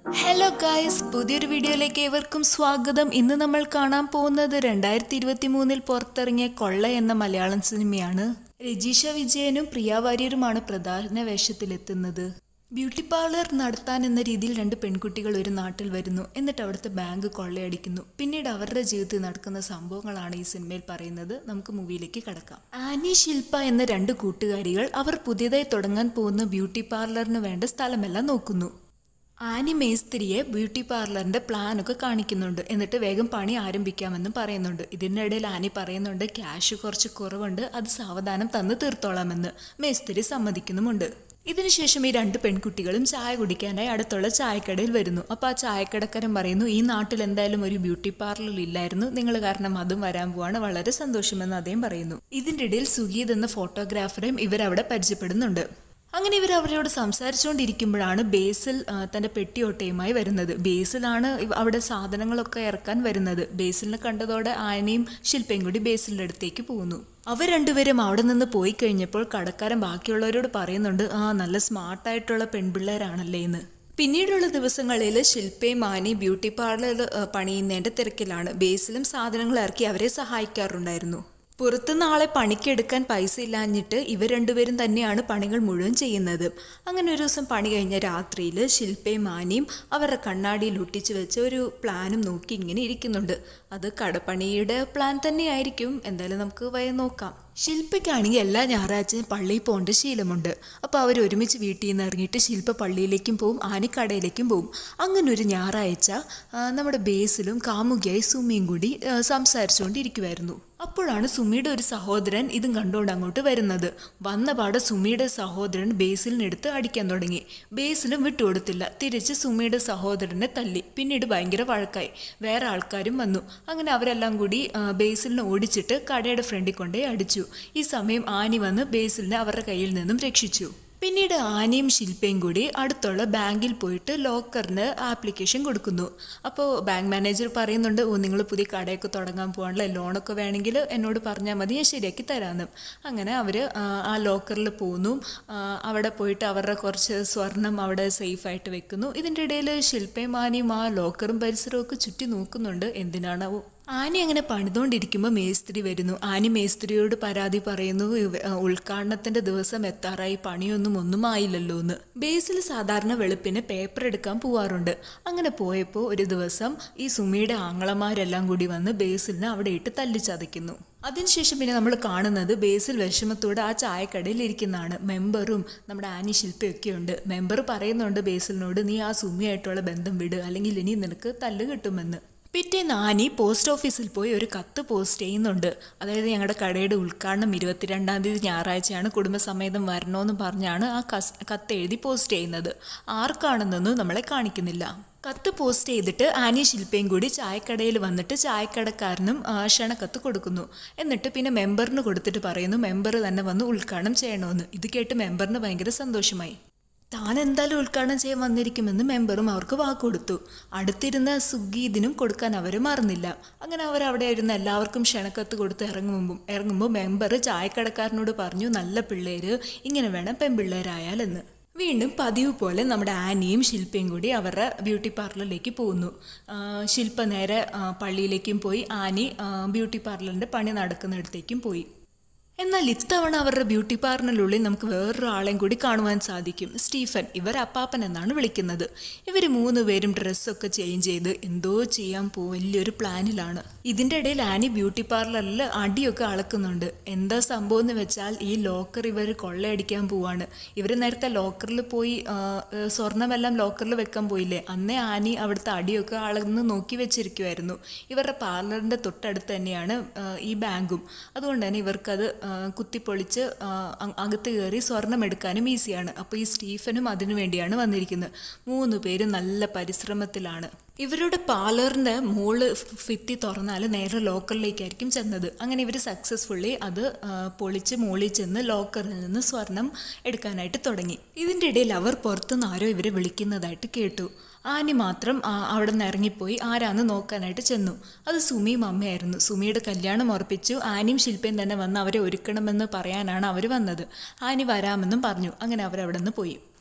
hello guys പുതിയൊരു വീഡിയോയിലേക്ക് ഏവർക്കും സ്വാഗതം ഇന്ന് നമ്മൾ കാണാൻ പോകുന്നത് രണ്ടായിരത്തി ഇരുപത്തി മൂന്നിൽ പുറത്തിറങ്ങിയ കൊള്ള എന്ന മലയാളം സിനിമയാണ് രജീഷ വിജയനും പ്രിയ വാര്യരുമാണ് പ്രധാന വേഷത്തിലെത്തുന്നത് ബ്യൂട്ടി പാർലർ നടത്താൻ എന്ന രീതിയിൽ രണ്ട് പെൺകുട്ടികൾ ഒരു നാട്ടിൽ വരുന്നു എന്നിട്ട് അവിടുത്തെ ബാങ്ക് കൊള്ളയടിക്കുന്നു പിന്നീട് അവരുടെ ജീവിതത്തിൽ നടക്കുന്ന സംഭവങ്ങളാണ് ഈ സിനിമയിൽ പറയുന്നത് നമുക്ക് മൂവിയിലേക്ക് കടക്കാം ആനി ശില്പ എന്ന രണ്ട് കൂട്ടുകാരികൾ അവർ പുതിയതായി തുടങ്ങാൻ പോകുന്ന ബ്യൂട്ടി പാർലറിന് വേണ്ട സ്ഥലമെല്ലാം നോക്കുന്നു ആനി മേസ്ത്രിയെ ബ്യൂട്ടി പാർലറിന്റെ പ്ലാനൊക്കെ കാണിക്കുന്നുണ്ട് എന്നിട്ട് വേഗം പണി ആരംഭിക്കാമെന്നും പറയുന്നുണ്ട് ഇതിനിടയിൽ ആനി പറയുന്നുണ്ട് ക്യാഷ് കുറച്ച് കുറവുണ്ട് അത് സാവധാനം തന്ന് തീർത്തോളാമെന്ന് മേസ്ത്രി സമ്മതിക്കുന്നുമുണ്ട് ഇതിനുശേഷം ഈ രണ്ട് പെൺകുട്ടികളും ചായ കുടിക്കാനായി അടുത്തുള്ള ചായക്കടയിൽ വരുന്നു അപ്പോൾ ആ ചായക്കടക്കാരൻ പറയുന്നു ഈ നാട്ടിൽ എന്തായാലും ഒരു ബ്യൂട്ടി പാർലർ ഇല്ലായിരുന്നു നിങ്ങൾ കാരണം അതും വരാൻ പോവാണ് വളരെ സന്തോഷമെന്ന് അദ്ദേഹം പറയുന്നു ഇതിൻ്റെ ഇടയിൽ സുഗീത് എന്ന ഫോട്ടോഗ്രാഫറെയും ഇവരവിടെ പരിചയപ്പെടുന്നുണ്ട് അങ്ങനെ ഇവർ അവരോട് സംസാരിച്ചുകൊണ്ടിരിക്കുമ്പോഴാണ് ബേസിൽ ആ, തന്റെ പെട്ടിയോട്ടയുമായി വരുന്നത് ബേസിലാണ് ഇവ- അവിടെ സാധനങ്ങളൊക്കെ ഇറക്കാൻ വരുന്നത് ബേസിലിനെ കണ്ടതോടെ ആനയും ശില്പയും കൂടി ബേസിലിന്റെ അടുത്തേക്ക് പോകുന്നു അവർ രണ്ടുപേരും അവിടെ നിന്ന് പോയി കഴിഞ്ഞപ്പോൾ കടക്കാരൻ ബാക്കിയുള്ളവരോട് പറയുന്നുണ്ട് ആ നല്ല സ്മാർട്ടായിട്ടുള്ള പെൺപിള്ളേരാണല്ലേ എന്ന് പിന്നീടുള്ള ദിവസങ്ങളിൽ ശില്പയും മാനി ബ്യൂട്ടി പാർലർ പണിയുന്നതിന്റെ തിരക്കിലാണ് ബേസിലും സാധനങ്ങൾ ഇറക്കി അവരെ സഹായിക്കാറുണ്ടായിരുന്നു പുറത്തുനിന്ന് ആളെ പണിക്കെടുക്കാൻ പൈസ ഇല്ലാഞ്ഞിട്ട് ഇവർ രണ്ടുപേരും തന്നെയാണ് പണികൾ മുഴുവൻ ചെയ്യുന്നത് അങ്ങനെ ഒരു ദിവസം പണി കഴിഞ്ഞ രാത്രിയിൽ ശില്പയും മാനിയും അവരുടെ കണ്ണാടിയിൽ ഒട്ടിച്ചു വെച്ച ഒരു പ്ലാനും നോക്കി ഇങ്ങനെ ഇരിക്കുന്നുണ്ട് അത് കടപ്പണിയുടെ പ്ലാൻ തന്നെയായിരിക്കും എന്തായാലും നമുക്ക് വയ നോക്കാം ശില്പയ്ക്കാണെങ്കിൽ എല്ലാ ഞായറാഴ്ചയും പള്ളിയിൽ പോകേണ്ട ശീലമുണ്ട് അപ്പോൾ അവർ ഒരുമിച്ച് വീട്ടിൽ നിന്ന് ഇറങ്ങിയിട്ട് ശില്പ പള്ളിയിലേക്കും പോവും ആനിക്കടയിലേക്കും പോവും അങ്ങനെ ഒരു ഞായറാഴ്ച ആ, നമ്മുടെ ബേസിലും കാമുകിയായി സുമിയും കൂടി ആ, സംസാരിച്ചുകൊണ്ടിരിക്കുമായിരുന്നു അപ്പോഴാണ് സുമിയുടെ ഒരു സഹോദരൻ ഇതും കണ്ടുകൊണ്ട് അങ്ങോട്ട് വരുന്നത് വന്ന പാടെ സുമിയുടെ സഹോദരൻ ബേസിലിനെടുത്ത് അടിക്കാൻ തുടങ്ങി ബേസിലും വിട്ടുകൊടുത്തില്ല തിരിച്ച് സുമിയുടെ സഹോദരനെ തല്ലി പിന്നീട് ഭയങ്കര വഴക്കായി വേറെ ആൾക്കാരും വന്നു അങ്ങനെ അവരെല്ലാം കൂടി ആ, ബേസിലിനെ ഓടിച്ചിട്ട് കടയുടെ ഫ്രണ്ടിൽ കൊണ്ടേ അടിച്ചു ഈ സമയം ആനി വന്ന് ബേസിലിനെ അവരുടെ കയ്യിൽ നിന്നും രക്ഷിച്ചു പിന്നീട് ആനയും ശില്പയും കൂടി അടുത്തുള്ള ബാങ്കിൽ പോയിട്ട് ലോക്കറിന് ആപ്ലിക്കേഷൻ കൊടുക്കുന്നു അപ്പോൾ ബാങ്ക് മാനേജർ പറയുന്നുണ്ട് ഓ നിങ്ങൾ പുതിയ കടയൊക്കെ തുടങ്ങാൻ പോകാനുള്ള ലോണൊക്കെ വേണമെങ്കിൽ എന്നോട് പറഞ്ഞാൽ മതി ഞാൻ ശരിയാക്കി തരാമെന്ന് അങ്ങനെ അവർ ആ ലോക്കറിൽ പോകുന്നു ആ, അവിടെ പോയിട്ട് അവരുടെ കുറച്ച് സ്വർണം അവിടെ സേഫായിട്ട് വെക്കുന്നു ഇതിൻ്റെ ഇടയിൽ ശില്പയും ആനയും ആ ലോക്കറും പരിസരവും ഒക്കെ ചുറ്റി നോക്കുന്നുണ്ട് എന്തിനാണാവോ ആനി അങ്ങനെ പണിതുകൊണ്ടിരിക്കുമ്പോൾ മേസ്ത്രി വരുന്നു ആനി മേസ്ത്രിയോട് പരാതി പറയുന്നു ഇവ- ആ, ഉദ്ഘാടനത്തിന്റെ ദിവസം എത്താറായി പണിയൊന്നും ഒന്നും ആയില്ലല്ലോ എന്ന് ബേസിൽ സാധാരണ വെളുപ്പിന് പേപ്പർ എടുക്കാൻ പോവാറുണ്ട് അങ്ങനെ പോയപ്പോൾ ഒരു ദിവസം ഈ സുമിയുടെ ആങ്ങളമാരെല്ലാം കൂടി വന്ന് ബേസിലിനെ അവിടെ ഇട്ട് തല്ലിച്ചതയ്ക്കുന്നു അതിനുശേഷം പിന്നെ നമ്മൾ കാണുന്നത് ബേസിൽ വിഷമത്തോടെ ആ ചായക്കടയിൽ ഇരിക്കുന്നതാണ് മെമ്പറും നമ്മുടെ ആനി ശില്പയൊക്കെ ഉണ്ട് മെമ്പർ പറയുന്നുണ്ട് ബേസിലിനോട് നീ ആ സുമിയായിട്ടുള്ള ബന്ധം വിട് അല്ലെങ്കിൽ ഇനി നിനക്ക് തല്ല് കിട്ടുമെന്ന് പിറ്റേന്ന് ആനി പോസ്റ്റ് ഓഫീസിൽ പോയി ഒരു കത്ത് പോസ്റ്റ് ചെയ്യുന്നുണ്ട് അതായത് ഞങ്ങളുടെ കടയുടെ ഉദ്ഘാടനം ഇരുപത്തിരണ്ടാം തീയതി ഞായറാഴ്ചയാണ് കുടുംബസമേതം വരണമെന്ന് പറഞ്ഞാണ് ആ കസ് കത്ത് എഴുതി പോസ്റ്റ് ചെയ്യുന്നത് ആർക്കാണെന്നൊന്നും നമ്മളെ കാണിക്കുന്നില്ല കത്ത് പോസ്റ്റ് ചെയ്തിട്ട് ആനി ശില്പയും കൂടി ചായക്കടയിൽ വന്നിട്ട് ചായക്കടക്കാരനും ആ, ക്ഷണക്കത്ത് കൊടുക്കുന്നു എന്നിട്ട് പിന്നെ മെമ്പറിന് കൊടുത്തിട്ട് പറയുന്നു മെമ്പർ തന്നെ വന്ന് ഉദ്ഘാടനം ചെയ്യണമെന്ന് ഇത് കേട്ട് മെമ്പറിന് ഭയങ്കര സന്തോഷമായി താൻ എന്തായാലും ഉദ്ഘാടനം ചെയ്യാൻ വന്നിരിക്കുമെന്ന് മെമ്പറും അവർക്ക് വാക്ക് കൊടുത്തു അടുത്തിരുന്ന സുഗി ഇതിനും കൊടുക്കാൻ അവർ മറന്നില്ല അങ്ങനെ അവർ അവിടെ ഇരുന്ന് എല്ലാവർക്കും ക്ഷണക്കത്ത് കൊടുത്ത് ഇറങ്ങുമ്പോൾ ഇറങ്ങുമ്പോൾ മെമ്പർ ചായക്കടക്കാരനോട് പറഞ്ഞു നല്ല പിള്ളേര് ഇങ്ങനെ വേണം പെൺപിള്ളേരായാലെന്ന് വീണ്ടും പതിവ് പോലെ നമ്മുടെ ആനിയും ശില്പയും കൂടി അവരുടെ ബ്യൂട്ടി പാർലറിലേക്ക് പോകുന്നു ആ, ശില്പ നേരെ ആ, പള്ളിയിലേക്കും പോയി ആനി ആ, ബ്യൂട്ടി പാർലറിൻ്റെ പണി നടക്കുന്നിടത്തേക്കും പോയി എന്നാൽ ഇത്തവണ അവരുടെ ബ്യൂട്ടി പാർലറിനുള്ളിൽ നമുക്ക് വേറൊരു ആളെയും കൂടി കാണുവാൻ സാധിക്കും സ്റ്റീഫൻ ഇവർ അപ്പാപ്പൻ എന്നാണ് വിളിക്കുന്നത് ഇവർ മൂന്ന് പേരും ഡ്രസ്സൊക്കെ ചേഞ്ച് ചെയ്ത് എന്തോ ചെയ്യാൻ പോ വലിയൊരു പ്ലാനിലാണ് ഇതിൻ്റെ ഇടയിൽ ആനി ബ്യൂട്ടി പാർലറിൽ അടിയൊക്കെ അളക്കുന്നുണ്ട് എന്താ സംഭവം എന്ന് വെച്ചാൽ ഈ ലോക്കർ ഇവർ കൊള്ളയടിക്കാൻ പോവാണ് ഇവർ നേരത്തെ ലോക്കറിൽ പോയി ആ, ഏ, സ്വർണ്ണമെല്ലാം ലോക്കറിൽ വെക്കാൻ പോയില്ലേ അന്നേ ആനി അവിടുത്തെ അടിയൊക്കെ അളന്ന് നോക്കി വെച്ചിരിക്കുമായിരുന്നു ഇവരുടെ പാർലറിൻ്റെ തൊട്ടടുത്ത് തന്നെയാണ് ആ, ഈ ബാങ്കും അതുകൊണ്ട് തന്നെ ഇവർക്കത് ആ, കുത്തിപ്പൊളിച്ച് ആ, അ- അകത്ത് കയറി സ്വർണം എടുക്കാനും ഈസിയാണ് അപ്പോൾ ഈ സ്റ്റീഫനും അതിനു വേണ്ടിയാണ് വന്നിരിക്കുന്നത് മൂന്ന് പേരും നല്ല പരിശ്രമത്തിലാണ് ഇവരുടെ പാർലറിൻ്റെ മോള് ഫിത്തി തുറന്നാൽ നേരെ ലോക്കറിലേക്കായിരിക്കും ചെന്നത് അങ്ങനെ ഇവർ സക്സസ്ഫുള്ളി അത് ആ, പൊളിച്ച് മോളിൽ ചെന്ന് ലോക്കറിൽ നിന്ന് സ്വർണം എടുക്കാനായിട്ട് തുടങ്ങി ഇതിൻ്റെ ഇടയിൽ അവർ പുറത്തുനിന്ന് ആരോ ഇവരെ വിളിക്കുന്നതായിട്ട് കേട്ടു ആനി മാത്രം ആ, അവിടെ നിന്ന് ഇറങ്ങിപ്പോയി ആരാന്ന് നോക്കാനായിട്ട് ചെന്നു അത് സുമിയും അമ്മയായിരുന്നു സുമിയുടെ കല്യാണം ഉറപ്പിച്ചു ആനിയും ശില്പയും തന്നെ വന്ന് അവരെ ഒരുക്കണമെന്ന് പറയാനാണ് അവർ വന്നത് ആനി വരാമെന്നും പറഞ്ഞു അങ്ങനെ അവരവിടെ നിന്ന് പോയി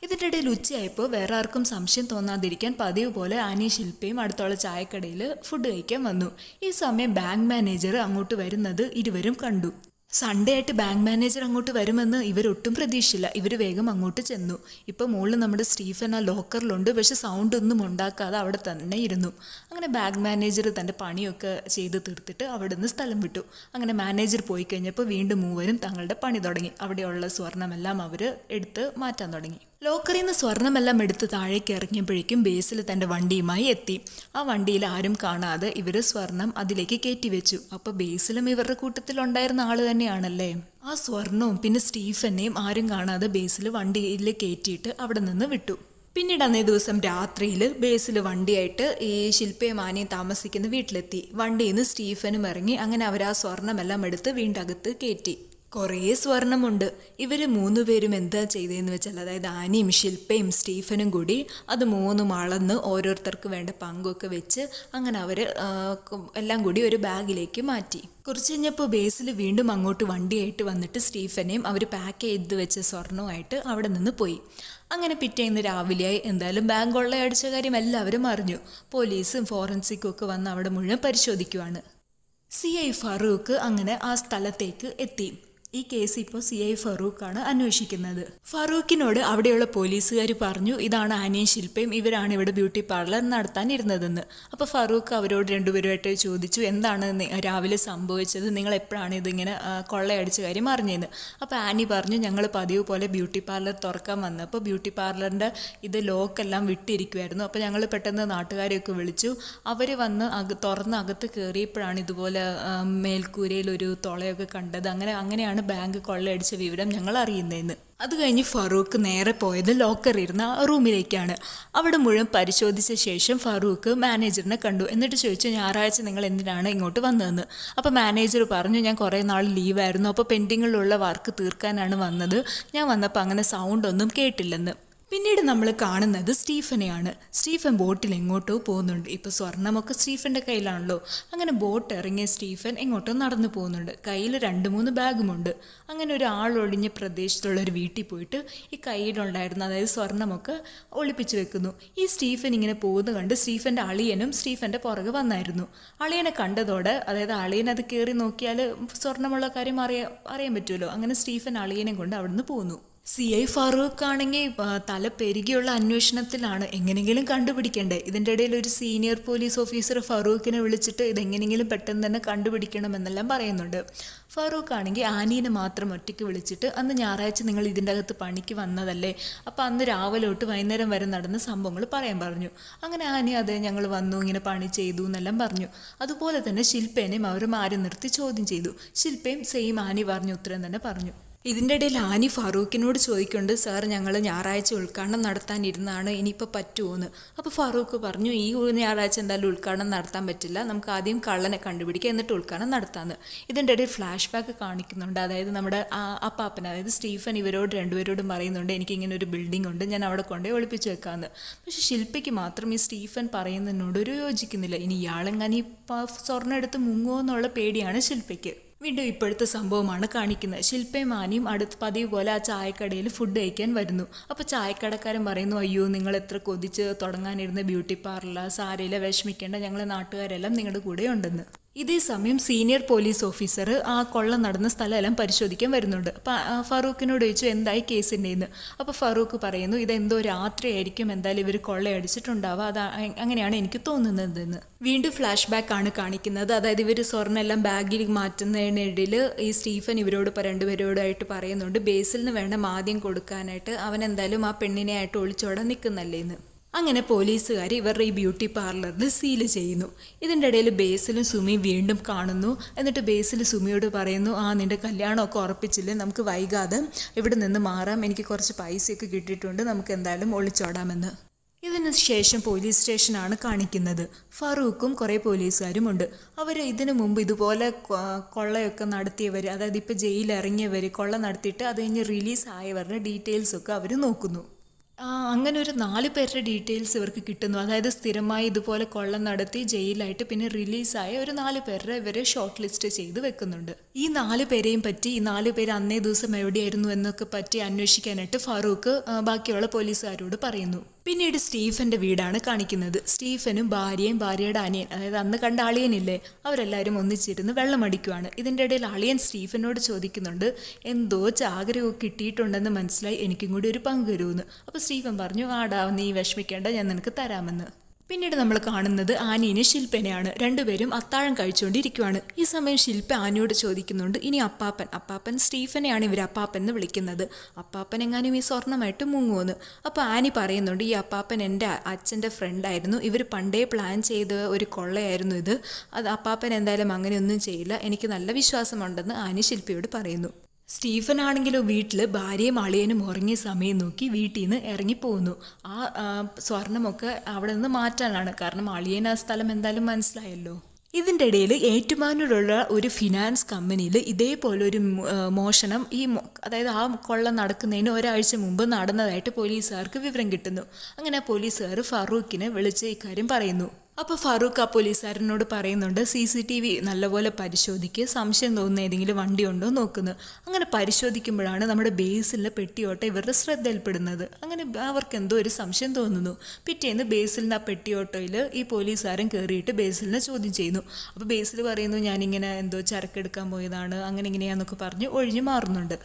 ഇതിൻ്റെ ഇടയിൽ ഉച്ചയായപ്പോൾ വേറെ ആർക്കും സംശയം തോന്നാതിരിക്കാൻ പതിവ് പോലെ ആനി ശില്പയും അടുത്തുള്ള ചായക്കടയിൽ ഫുഡ് കഴിക്കാൻ വന്നു ഈ സമയം ബാങ്ക് മാനേജർ അങ്ങോട്ട് വരുന്നത് ഇരുവരും കണ്ടു സൺഡേ ആയിട്ട് ബാങ്ക് മാനേജർ അങ്ങോട്ട് വരുമെന്ന് ഇവരൊട്ടും പ്രതീക്ഷിച്ചില്ല ഇവർ വേഗം അങ്ങോട്ട് ചെന്നു ഇപ്പോൾ മുകളിൽ നമ്മുടെ സ്റ്റീഫൻ ആ ലോക്കറിലുണ്ട് പക്ഷെ സൗണ്ട് ഒന്നും ഉണ്ടാക്കാതെ അവിടെ തന്നെ ഇരുന്നു അങ്ങനെ ബാങ്ക് മാനേജർ തൻ്റെ പണിയൊക്കെ ചെയ്ത് തീർത്തിട്ട് അവിടെ നിന്ന് സ്ഥലം വിട്ടു അങ്ങനെ മാനേജർ പോയി കഴിഞ്ഞപ്പോൾ വീണ്ടും മൂവരും തങ്ങളുടെ പണി തുടങ്ങി അവിടെയുള്ള സ്വർണമെല്ലാം അവർ എടുത്ത് മാറ്റാൻ തുടങ്ങി ലോക്കറിൽ നിന്ന് സ്വർണമെല്ലാം എടുത്ത് താഴേക്ക് ഇറങ്ങിയപ്പോഴേക്കും ബേസിൽ തൻ്റെ വണ്ടിയുമായി എത്തി ആ വണ്ടിയിൽ ആരും കാണാതെ ഇവർ സ്വർണം അതിലേക്ക് കയറ്റി വെച്ചു അപ്പോൾ ബേസിലും ഇവരുടെ കൂട്ടത്തിലുണ്ടായിരുന്ന ആൾ തന്നെയാണല്ലേ ആ സ്വർണവും പിന്നെ സ്റ്റീഫനെയും ആരും കാണാതെ ബേസിൽ വണ്ടിയിൽ കയറ്റിയിട്ട് അവിടെ നിന്ന് വിട്ടു പിന്നീട് അന്നേ ദിവസം രാത്രിയിൽ ബേസിൽ വണ്ടിയായിട്ട് ഈ ശില്പയും ആനയും താമസിക്കുന്ന വീട്ടിലെത്തി വണ്ടിയിൽ നിന്ന് സ്റ്റീഫനും ഇറങ്ങി അങ്ങനെ അവർ ആ സ്വർണമെല്ലാം എടുത്ത് വീണ്ടും അകത്ത് കയറ്റി കുറേ സ്വർണമുണ്ട് ഇവർ മൂന്ന് പേരും എന്താ ചെയ്തതെന്ന് വെച്ചാൽ അതായത് ആനിയും ശില്പയും സ്റ്റീഫനും കൂടി അത് മൂന്നും അളന്ന് ഓരോരുത്തർക്ക് വേണ്ട പങ്കൊക്കെ വെച്ച് അങ്ങനെ അവർ എല്ലാം കൂടി ഒരു ബാഗിലേക്ക് മാറ്റി കുറച്ച് കഴിഞ്ഞപ്പോൾ ബേസിൽ വീണ്ടും അങ്ങോട്ട് വണ്ടിയായിട്ട് വന്നിട്ട് സ്റ്റീഫനെയും അവർ പാക്ക് ചെയ്ത് വെച്ച സ്വർണവുമായിട്ട് അവിടെ നിന്ന് പോയി അങ്ങനെ പിറ്റേന്ന് രാവിലെയായി എന്തായാലും ബാങ്ക് കൊള്ളയടിച്ച കാര്യം എല്ലാവരും അറിഞ്ഞു പോലീസും ഫോറൻസിക്കും ഒക്കെ വന്ന് അവിടെ മുഴുവൻ പരിശോധിക്കുവാണ് സി ഐ ഫറൂഖ് അങ്ങനെ ആ സ്ഥലത്തേക്ക് എത്തി ഈ കേസ് ഇപ്പോൾ സി ഐ ഫറൂഖാണ് അന്വേഷിക്കുന്നത് ഫറൂഖിനോട് അവിടെയുള്ള പോലീസുകാർ പറഞ്ഞു ഇതാണ് ആനയും ശില്പയും ഇവരാണ് ഇവിടെ ബ്യൂട്ടി പാർലർ നടത്താൻ ഇരുന്നതെന്ന് അപ്പോൾ ഫറൂഖ് അവരോട് രണ്ടുപേരുമായിട്ട് ചോദിച്ചു എന്താണ് നി- രാവിലെ സംഭവിച്ചത് നിങ്ങൾ എപ്പോഴാണ് ഇതിങ്ങനെ ആ, കൊള്ളയടിച്ച കാര്യം അറിഞ്ഞതെന്ന് അപ്പോൾ ആനി പറഞ്ഞു ഞങ്ങൾ പതിവ് പോലെ ബ്യൂട്ടി പാർലർ തുറക്കാൻ വന്നപ്പോൾ ബ്യൂട്ടി പാർലറിൻ്റെ ഇത് ലോക്കെല്ലാം വിട്ടിരിക്കുമായിരുന്നു അപ്പോൾ ഞങ്ങൾ പെട്ടെന്ന് നാട്ടുകാരെയൊക്കെ വിളിച്ചു അവർ വന്ന് അക തുറന്ന് അകത്ത് കയറിയപ്പോഴാണ് ഇതുപോലെ ആ, മേൽക്കൂരയിൽ ഒരു തുളയൊക്കെ കണ്ടത് അങ്ങനെ അങ്ങനെയാണ് ബാങ്ക് കൊള്ളയടിച്ച വിവരം ഞങ്ങൾ അറിയുന്നതെന്ന് അത് കഴിഞ്ഞ് ഫറൂഖ് നേരെ പോയത് ലോക്കർ ഇരുന്ന ആ റൂമിലേക്കാണ് അവിടെ മുഴുവൻ പരിശോധിച്ച ശേഷം ഫറൂഖ് മാനേജറിനെ കണ്ടു എന്നിട്ട് ചോദിച്ചു ഞായറാഴ്ച നിങ്ങൾ എന്തിനാണ് ഇങ്ങോട്ട് വന്നതെന്ന് അപ്പോൾ മാനേജർ പറഞ്ഞു ഞാൻ കുറേ നാൾ ലീവായിരുന്നു അപ്പോൾ പെൻഡിങ്ങിലുള്ള വർക്ക് തീർക്കാനാണ് വന്നത് ഞാൻ വന്നപ്പോൾ അങ്ങനെ സൗണ്ട് ഒന്നും കേട്ടില്ലെന്ന് പിന്നീട് നമ്മൾ കാണുന്നത് സ്റ്റീഫനെയാണ് സ്റ്റീഫൻ ബോട്ടിൽ എങ്ങോട്ടോ പോകുന്നുണ്ട് ഇപ്പോൾ സ്വർണമൊക്കെ സ്റ്റീഫൻ്റെ കയ്യിലാണല്ലോ അങ്ങനെ ബോട്ട് ഇറങ്ങിയ സ്റ്റീഫൻ എങ്ങോട്ടോ നടന്നു പോകുന്നുണ്ട് കയ്യിൽ രണ്ട് മൂന്ന് ബാഗുമുണ്ട് അങ്ങനെ ഒരു ആളൊഴിഞ്ഞ പ്രദേശത്തുള്ള ഒരു വീട്ടിൽ പോയിട്ട് ഈ കയ്യിലുണ്ടായിരുന്ന അതായത് സ്വർണമൊക്കെ ഒളിപ്പിച്ചു വെക്കുന്നു ഈ സ്റ്റീഫൻ ഇങ്ങനെ പോകുന്നത് കണ്ട് സ്റ്റീഫൻ്റെ അളിയനും സ്റ്റീഫൻ്റെ പുറകെ വന്നായിരുന്നു അളിയനെ കണ്ടതോടെ അതായത് അളിയൻ അത് കയറി നോക്കിയാൽ സ്വർണമുള്ള കാര്യം അറിയാൻ അറിയാൻ പറ്റുമല്ലോ അങ്ങനെ സ്റ്റീഫൻ അളിയനെ കൊണ്ട് അവിടുന്ന് പോന്നു സി ഐ ഫാറൂഖ് ആണെങ്കിൽ തല പെരുകിയുള്ള അന്വേഷണത്തിലാണ് എങ്ങനെയെങ്കിലും കണ്ടുപിടിക്കണ്ടേ ഇതിൻ്റെ ഇടയിൽ ഒരു സീനിയർ പോലീസ് ഓഫീസർ ഫാറൂഖിനെ വിളിച്ചിട്ട് ഇതെങ്ങനെയെങ്കിലും പെട്ടെന്ന് തന്നെ കണ്ടുപിടിക്കണമെന്നെല്ലാം പറയുന്നുണ്ട് ഫാറൂഖ് ആണെങ്കിൽ ആനീനെ മാത്രം ഒറ്റയ്ക്ക് വിളിച്ചിട്ട് അന്ന് ഞായറാഴ്ച നിങ്ങൾ ഇതിൻ്റെ അകത്ത് പണിക്ക് വന്നതല്ലേ അപ്പോൾ അന്ന് രാവിലെ തൊട്ട് വൈകുന്നേരം വരെ നടന്ന സംഭവങ്ങൾ പറയാൻ പറഞ്ഞു അങ്ങനെ ആനി അതെ ഞങ്ങൾ വന്നു ഇങ്ങനെ പണി ചെയ്തു എന്നെല്ലാം പറഞ്ഞു അതുപോലെ തന്നെ ശില്പേനെയും അവർ മാറി നിർത്തി ചോദ്യം ചെയ്തു ശില്പയും സെയിം ആനി പറഞ്ഞ ഉത്തരം തന്നെ പറഞ്ഞു ഇതിൻ്റെ ഇടയിൽ ആനി ഫാറൂഖിനോട് ചോദിക്കുന്നുണ്ട് സാർ ഞങ്ങൾ ഞായറാഴ്ച ഉദ്ഘാടനം നടത്താനിരുന്നാണ് ഇനിയിപ്പോൾ പറ്റുമോന്ന് അപ്പോൾ ഫാറൂഖ് പറഞ്ഞു ഈ ഒരു ഞായറാഴ്ച എന്തായാലും ഉദ്ഘാടനം നടത്താൻ പറ്റില്ല നമുക്ക് ആദ്യം കള്ളനെ കണ്ടുപിടിക്കുക എന്നിട്ട് ഉദ്ഘാടനം നടത്താമെന്ന് ഇതിൻ്റെ ഇടയിൽ ഫ്ലാഷ് ബാക്ക് കാണിക്കുന്നുണ്ട് അതായത് നമ്മുടെ ആ അപ്പാപ്പൻ അതായത് സ്റ്റീഫൻ ഇവരോട് രണ്ടുപേരോടും പറയുന്നുണ്ട് എനിക്കിങ്ങനെ ഒരു ബിൽഡിംഗ് ഉണ്ട് ഞാൻ അവിടെ കൊണ്ടുപോയി ഒളിപ്പിച്ച് വെക്കാമെന്ന് പക്ഷെ ശില്പയ്ക്ക് മാത്രം ഈ സ്റ്റീഫൻ പറയുന്നതിനോട് ഒരു യോജിക്കുന്നില്ല ഇനി ഇയാളെങ്ങനെ ഈ പ- സ്വർണ്ണം എടുത്ത് മുങ്ങുമോ എന്നുള്ള പേടിയാണ് ശില്പയ്ക്ക് വീണ്ടും ഇപ്പോഴത്തെ സംഭവമാണ് കാണിക്കുന്നത് ശില്പയും ആനയും അടുത്ത് പതിവ് പോലെ ആ ചായക്കടയിൽ ഫുഡ് കഴിക്കാൻ വരുന്നു അപ്പോൾ ചായക്കടക്കാരൻ പറയുന്നു അയ്യോ നിങ്ങൾ എത്ര കൊതിച്ച് തുടങ്ങാനിരുന്ന ബ്യൂട്ടി പാർലർ സാരയില വിഷമിക്കേണ്ട ഞങ്ങൾ നാട്ടുകാരെല്ലാം നിങ്ങളുടെ കൂടെ ഉണ്ടെന്ന് ഇതേ സമയം സീനിയർ പോലീസ് ഓഫീസർ ആ കൊള്ള നടന്ന സ്ഥലമെല്ലാം പരിശോധിക്കാൻ വരുന്നുണ്ട് അപ്പം ഫറൂഖിനോട് ചോദിച്ചു എന്തായി കേസിൻ്റെന്ന് അപ്പോൾ ഫറൂഖ് പറയുന്നു ഇതെന്തോ രാത്രിയായിരിക്കും എന്തായാലും ഇവർ കൊള്ളയടിച്ചിട്ടുണ്ടാവുക അത് അങ്ങനെയാണ് എനിക്ക് തോന്നുന്നതെന്ന് വീണ്ടും ഫ്ലാഷ് ബാക്ക് ആണ് കാണിക്കുന്നത് അതായത് ഇവർ സ്വർണ്ണം എല്ലാം ബാഗിൽ മാറ്റുന്നതിനിടയിൽ ഈ സ്റ്റീഫൻ ഇവരോട് ഇപ്പം രണ്ടുപേരോടായിട്ട് പറയുന്നുണ്ട് ബേസിലിന് വേണം ആദ്യം കൊടുക്കാനായിട്ട് അവൻ എന്തായാലും ആ പെണ്ണിനെ ആയിട്ട് ഒളിച്ചോടാൻ നിൽക്കുന്നല്ലേ എന്ന് അങ്ങനെ പോലീസുകാർ ഇവരുടെ ഈ ബ്യൂട്ടി പാർലറിൽ സീല് ചെയ്യുന്നു ഇതിൻ്റെ ഇടയിൽ ബേസിലും സുമി വീണ്ടും കാണുന്നു എന്നിട്ട് ബേസിൽ സുമിയോട് പറയുന്നു ആ നിൻ്റെ കല്യാണമൊക്കെ ഉറപ്പിച്ചില്ലേ നമുക്ക് വൈകാതെ ഇവിടെ നിന്ന് മാറാം എനിക്ക് കുറച്ച് പൈസയൊക്കെ കിട്ടിയിട്ടുണ്ട് നമുക്ക് എന്തായാലും ഒളിച്ചോടാമെന്ന് ഇതിന് ശേഷം പോലീസ് സ്റ്റേഷനാണ് കാണിക്കുന്നത് ഫറൂഖും കുറേ പോലീസുകാരും ഉണ്ട് അവർ ഇതിനു മുമ്പ് ഇതുപോലെ കൊ- കൊള്ളയൊക്കെ നടത്തിയവർ അതായത് ഇപ്പോൾ ജയിലിൽ ഇറങ്ങിയവർ കൊള്ള നടത്തിയിട്ട് അത് കഴിഞ്ഞ് റിലീസ് ആയവരുടെ ഡീറ്റെയിൽസ് ഒക്കെ അവർ നോക്കുന്നു ആ, അങ്ങനെ ഒരു നാല് പേരുടെ ഡീറ്റെയിൽസ് ഇവർക്ക് കിട്ടുന്നു അതായത് സ്ഥിരമായി ഇതുപോലെ കൊള്ള നടത്തി ജയിലായിട്ട് പിന്നെ റിലീസായ ഒരു നാല് പേരുടെ ഇവരെ ഷോർട്ട് ലിസ്റ്റ് ചെയ്ത് വെക്കുന്നുണ്ട് ഈ നാല് പേരെയും പറ്റി ഈ നാല് പേര് അന്നേ ദിവസം എവിടെയായിരുന്നു എന്നൊക്കെ പറ്റി അന്വേഷിക്കാനായിട്ട് ഫാറൂഖ് ആ, ബാക്കിയുള്ള പോലീസുകാരോട് പറയുന്നു പിന്നീട് സ്റ്റീഫന്റെ വീടാണ് കാണിക്കുന്നത് സ്റ്റീഫനും ഭാര്യയും ഭാര്യയുടെ അനിയൻ അതായത് അന്ന് കണ്ട അളിയനില്ലേ അവരെല്ലാവരും ഒന്നിച്ചിരുന്ന് വെള്ളമടിക്കുവാണ് ഇതിൻ്റെ ഇടയിൽ അളിയൻ സ്റ്റീഫനോട് ചോദിക്കുന്നുണ്ട് എന്തോ ചാകരമൊക്കെ കിട്ടിയിട്ടുണ്ടെന്ന് മനസ്സിലായി എനിക്കും കൂടി ഒരു പങ്ക് തരുമെന്ന് അപ്പോൾ സ്റ്റീഫൻ പറഞ്ഞു ആടാ നീ വിഷമിക്കേണ്ട ഞാൻ നിനക്ക് തരാമെന്ന് പിന്നീട് നമ്മൾ കാണുന്നത് ആനീനെ ശില്പനെയാണ് രണ്ടുപേരും അത്താഴം കഴിച്ചുകൊണ്ടിരിക്കുവാണ് ഈ സമയം ശില്പ ആനയോട് ചോദിക്കുന്നുണ്ട് ഇനി അപ്പാപ്പൻ അപ്പാപ്പൻ സ്റ്റീഫനെയാണ് ഇവർ അപ്പാപ്പൻ എന്ന് വിളിക്കുന്നത് അപ്പാപ്പൻ എങ്ങാനും ഈ സ്വർണ്ണമായിട്ട് മുങ്ങുമെന്ന് അപ്പോൾ ആനി പറയുന്നുണ്ട് ഈ അപ്പാപ്പൻ എൻ്റെ അച്ഛൻ്റെ ഫ്രണ്ടായിരുന്നു ഇവർ പണ്ടേ പ്ലാൻ ചെയ്ത ഒരു കൊള്ളയായിരുന്നു ഇത് അത് അപ്പാപ്പൻ എന്തായാലും അങ്ങനെയൊന്നും ചെയ്യില്ല എനിക്ക് നല്ല വിശ്വാസമുണ്ടെന്ന് ആനി ശില്പയോട് പറയുന്നു സ്റ്റീഫൻ ആണെങ്കിലോ വീട്ടിൽ ഭാര്യയും അളിയനും ഉറങ്ങിയ സമയം നോക്കി വീട്ടിൽ നിന്ന് ഇറങ്ങിപ്പോകുന്നു ആ ആ, സ്വർണമൊക്കെ അവിടെ നിന്ന് മാറ്റാനാണ് കാരണം അളിയൻ ആ സ്ഥലം എന്തായാലും മനസ്സിലായല്ലോ ഇതിൻ്റെ ഇടയിൽ ഏറ്റുമാനൂരുള്ള ഒരു ഫിനാൻസ് കമ്പനിയിൽ ഇതേപോലെ ഒരു മോ- ആ, മോഷണം ഈ മോ- അതായത് ആ കൊള്ള നടക്കുന്നതിന് ഒരാഴ്ച മുമ്പ് നടന്നതായിട്ട് പോലീസുകാർക്ക് വിവരം കിട്ടുന്നു അങ്ങനെ ആ പോലീസുകാർ ഫറൂഖിനെ വിളിച്ച് ഇക്കാര്യം പറയുന്നു അപ്പോൾ ഫറൂഖ് ആ പോലീസുകാരനോട് പറയുന്നുണ്ട് സി സി ടി വി നല്ലപോലെ പരിശോധിക്കുക സംശയം തോന്നുന്ന ഏതെങ്കിലും വണ്ടി ഉണ്ടോ നോക്കുന്നു അങ്ങനെ പരിശോധിക്കുമ്പോഴാണ് നമ്മുടെ ബേസിലെ പെട്ടിയോട്ട ഇവരുടെ ശ്രദ്ധയിൽപ്പെടുന്നത് അങ്ങനെ അവർക്ക് എന്തോ ഒരു സംശയം തോന്നുന്നു പിറ്റേന്ന് ബേസിലിൻ്റെ ആ പെട്ടിയോട്ടയിൽ ഈ പോലീസുകാരൻ കയറിയിട്ട് ബേസിലിനെ ചോദ്യം ചെയ്യുന്നു അപ്പോൾ ബേസിൽ പറയുന്നു ഞാനിങ്ങനെ എന്തോ ചരക്കെടുക്കാൻ പോയതാണ് അങ്ങനെ ഇങ്ങനെയാന്നൊക്കെ പറഞ്ഞ് ഒഴിഞ്ഞു മാറുന്നുണ്ട്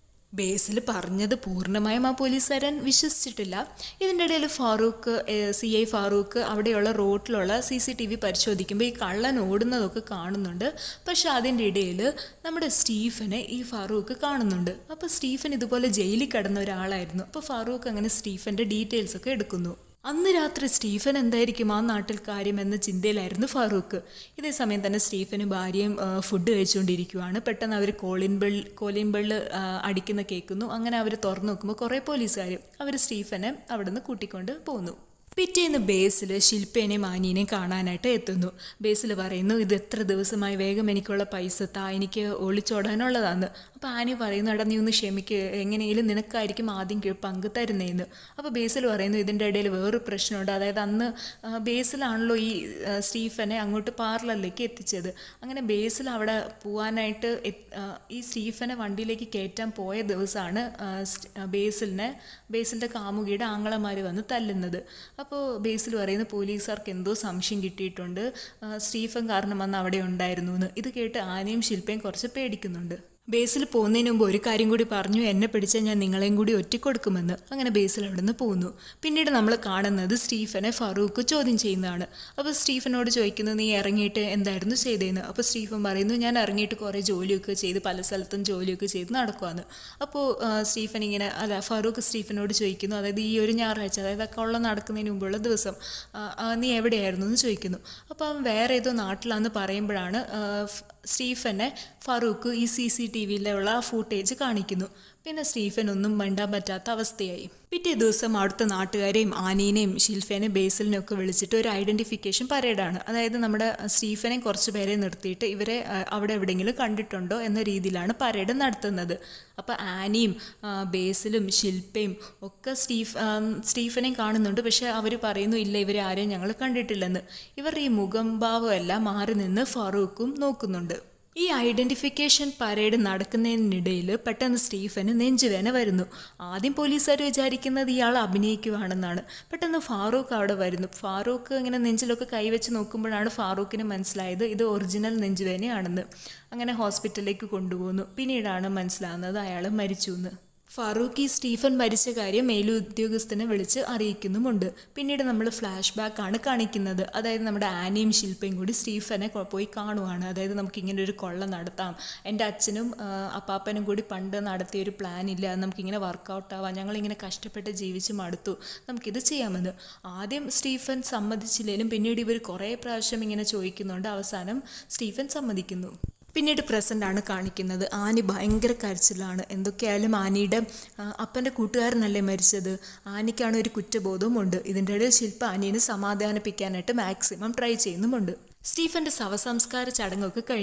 ബേസിൽ പറഞ്ഞത് പൂർണ്ണമായും ആ പോലീസുകാരൻ വിശ്വസിച്ചിട്ടില്ല ഇതിൻ്റെ ഇടയിൽ ഫാറൂഖ് സി ഐ ഫാറൂഖ് അവിടെയുള്ള റോട്ടിലുള്ള സി സി ടി വി പരിശോധിക്കുമ്പോൾ ഈ കള്ളൻ ഓടുന്നതൊക്കെ കാണുന്നുണ്ട് പക്ഷെ അതിൻ്റെ ഇടയിൽ നമ്മുടെ സ്റ്റീഫനെ ഈ ഫാറൂഖ് കാണുന്നുണ്ട് അപ്പോൾ സ്റ്റീഫൻ ഇതുപോലെ ജയിലിൽ കിടന്ന ഒരാളായിരുന്നു അപ്പോൾ ഫാറൂഖ് അങ്ങനെ സ്റ്റീഫൻ്റെ ഡീറ്റെയിൽസ് ഒക്കെ എടുക്കുന്നു അന്ന് രാത്രി സ്റ്റീഫൻ എന്തായിരിക്കും ആ നാട്ടിൽ കാര്യം എന്ന ചിന്തയിലായിരുന്നു ഫാറൂഖ് ഇതേ സമയം തന്നെ സ്റ്റീഫനും ഭാര്യയും ആ, ഫുഡ് കഴിച്ചുകൊണ്ടിരിക്കുവാണ് പെട്ടെന്ന് അവർ കോളിൻ ബെൾ കോലിൻ ബെള്ള് ആ, അടിക്കുന്ന കേൾക്കുന്നു അങ്ങനെ അവർ തുറന്നു നോക്കുമ്പോൾ കുറേ പോലീസുകാർ അവർ സ്റ്റീഫനെ അവിടെ നിന്ന് കൂട്ടിക്കൊണ്ട് പോന്നു പിറ്റേന്ന് ബേസിൽ ശില്പേനെയും ആനീനെയും കാണാനായിട്ട് എത്തുന്നു ബേസിൽ പറയുന്നു ഇത് എത്ര ദിവസമായി വേഗം എനിക്കുള്ള പൈസ താ എനിക്ക് ഒളിച്ചോടാനുള്ളതാണ് അപ്പോൾ ആനി പറയുന്നു എടാ നീ ഒന്ന് ക്ഷമിക്ക് എങ്ങനെയെങ്കിലും നിനക്കായിരിക്കും ആദ്യം കി- പങ്ക് തരുന്നതെന്ന് അപ്പോൾ ബേസിൽ പറയുന്നു ഇതിൻ്റെ ഇടയിൽ വേറൊരു പ്രശ്നമുണ്ട് അതായത് അന്ന് ആ, ബേസിലാണല്ലോ ഈ ആ, സ്റ്റീഫനെ അങ്ങോട്ട് പാർലറിലേക്ക് എത്തിച്ചത് അങ്ങനെ ബേസിൽ അവിടെ പോവാനായിട്ട് എത്ത്- ആ, ഈ സ്റ്റീഫനെ വണ്ടിയിലേക്ക് കയറ്റാൻ പോയ ദിവസമാണ് ആ, സ്റ്റ്- ആ, ബേസിലിനെ ബേസിലിൻ്റെ കാമുകിയുടെ ആങ്ങളമാർ വന്ന് തല്ലുന്നത് അപ്പോൾ ബേസിൽ പറയുന്ന പോലീസുകാർക്ക് എന്തോ സംശയം കിട്ടിയിട്ടുണ്ട് ആ, സ്റ്റീഫൻ കാരണം വന്ന് അവിടെ ഉണ്ടായിരുന്നു എന്ന് ഇത് കേട്ട് ആനയും ശില്പയും കുറച്ച് പേടിക്കുന്നുണ്ട് ബേസിൽ പോകുന്നതിന് മുമ്പ് ഒരു കാര്യം കൂടി പറഞ്ഞു എന്നെ പിടിച്ചാൽ ഞാൻ നിങ്ങളെയും കൂടി ഒറ്റിക്കൊടുക്കുമെന്ന് അങ്ങനെ ബേസിൽ അവിടെ നിന്ന് പോകുന്നു പിന്നീട് നമ്മൾ കാണുന്നത് സ്റ്റീഫനെ ഫറൂഖ് ചോദ്യം ചെയ്യുന്നതാണ് അപ്പോൾ സ്റ്റീഫനോട് ചോദിക്കുന്നു നീ ഇറങ്ങിയിട്ട് എന്തായിരുന്നു ചെയ്തതെന്ന് അപ്പോൾ സ്റ്റീഫൻ പറയുന്നു ഞാൻ ഇറങ്ങിയിട്ട് കുറേ ജോലിയൊക്കെ ചെയ്ത് പല സ്ഥലത്തും ജോലിയൊക്കെ ചെയ്ത് നടക്കുവാന്ന് അപ്പോൾ ആ, സ്റ്റീഫൻ ഇങ്ങനെ അല്ല ഫറൂഖ് സ്റ്റീഫനോട് ചോദിക്കുന്നു അതായത് ഈ ഒരു ഞായറാഴ്ച അതായത് ആ കൊള്ള നടക്കുന്നതിന് മുമ്പുള്ള ദിവസം ആ, ആ, നീ എവിടെയായിരുന്നു എന്ന് ചോദിക്കുന്നു അപ്പോൾ അവൻ വേറെ ഏതോ നാട്ടിലാന്ന് പറയുമ്പോഴാണ് ആ, ഫ്- സ്റ്റീഫനെ ഫറൂഖ് ഈ സി സി ടി വിയിലുള്ള ആ ഫൂട്ടേജ് കാണിക്കുന്നു പിന്നെ സ്റ്റീഫൻ ഒന്നും മിണ്ടാൻ പറ്റാത്ത അവസ്ഥയായി പിറ്റേ ദിവസം അവിടുത്തെ നാട്ടുകാരെയും ആനീനെയും ഷിൽഫേനെയും ബേസിലിനെയും ഒക്കെ വിളിച്ചിട്ട് ഒരു ഐഡന്റിഫിക്കേഷൻ പരേഡാണ് അതായത് നമ്മുടെ സ്റ്റീഫനെ കുറച്ച് പേരെ നിർത്തിയിട്ട് ഇവരെ ആ, അവിടെ എവിടെയെങ്കിലും കണ്ടിട്ടുണ്ടോ എന്ന രീതിയിലാണ് പരേഡ് നടത്തുന്നത് അപ്പോൾ ആനിയും ആ, ബേസിലും ശില്പയും ഒക്കെ സ്റ്റീഫ് ആ, സ്റ്റീഫനെയും കാണുന്നുണ്ട് പക്ഷെ അവർ പറയുന്നു ഇല്ല ഇവരെ ആരെയും ഞങ്ങൾ കണ്ടിട്ടില്ലെന്ന് ഇവരുടെ ഈ മുഖം ഭാവമെല്ലാം മാറി നിന്ന് ഫറൂഖും നോക്കുന്നുണ്ട് ഈ ഐഡന്റിഫിക്കേഷൻ പരേഡ് നടക്കുന്നതിനിടയിൽ പെട്ടെന്ന് സ്റ്റീഫന് നെഞ്ചുവേന വരുന്നു ആദ്യം പോലീസുകാർ വിചാരിക്കുന്നത് ഇയാൾ അഭിനയിക്കുവാണെന്നാണ് പെട്ടെന്ന് ഫാറൂഖ് അവിടെ വരുന്നു ഫാറൂഖ് ഇങ്ങനെ നെഞ്ചിലൊക്കെ കൈവച്ച് നോക്കുമ്പോഴാണ് ഫാറൂഖിന് മനസ്സിലായത് ഇത് ഒറിജിനൽ നെഞ്ചുവേനയാണെന്ന് അങ്ങനെ ഹോസ്പിറ്റലിലേക്ക് കൊണ്ടുപോകുന്നു പിന്നീടാണ് മനസ്സിലാകുന്നത് അയാൾ മരിച്ചു എന്ന് ഫാറൂഖ് ഈ സ്റ്റീഫൻ മരിച്ച കാര്യം മേലുദ്യോഗസ്ഥനെ വിളിച്ച് അറിയിക്കുന്നുമുണ്ട് പിന്നീട് നമ്മൾ ഫ്ലാഷ് ബാക്ക് ആണ് കാണിക്കുന്നത് അതായത് നമ്മുടെ ആനയും ശില്പയും കൂടി സ്റ്റീഫനെ കൊ- പോയി കാണുവാണ് അതായത് നമുക്ക് ഇങ്ങനെ ഒരു കൊള്ള നടത്താം എൻ്റെ അച്ഛനും ആ, അപ്പാപ്പനും കൂടി പണ്ട് നടത്തിയ ഒരു പ്ലാൻ ഇല്ല അത് നമുക്കിങ്ങനെ വർക്കൗട്ട് ആവാം ഞങ്ങളിങ്ങനെ കഷ്ടപ്പെട്ട് ജീവിച്ച് മടുത്തു നമുക്കിത് ചെയ്യാമെന്ന് ആദ്യം സ്റ്റീഫൻ സമ്മതിച്ചില്ലെങ്കിലും പിന്നീട് ഇവർ കുറേ പ്രാവശ്യം ഇങ്ങനെ ചോദിക്കുന്നുണ്ട് അവസാനം സ്റ്റീഫൻ സമ്മതിക്കുന്നു പിന്നീട് പ്രസൻ്റ് ആണ് കാണിക്കുന്നത് ആനി ഭയങ്കര കരച്ചിലാണ് എന്തൊക്കെയായാലും ആനിയുടെ ആ, അപ്പൻ്റെ കൂട്ടുകാരനല്ലേ മരിച്ചത് ആനിക്കാണ് ഒരു കുറ്റബോധവുമുണ്ട് ഇതിൻ്റെ ഇടയിൽ ശില്പ ആനിയെ സമാധാനിപ്പിക്കാനായിട്ട് മാക്സിമം ട്രൈ ചെയ്യുന്നുമുണ്ട് സ്റ്റീഫന്റെ ശവസംസ്കാര ചടങ്ങൊക്കെ കഴിഞ്ഞു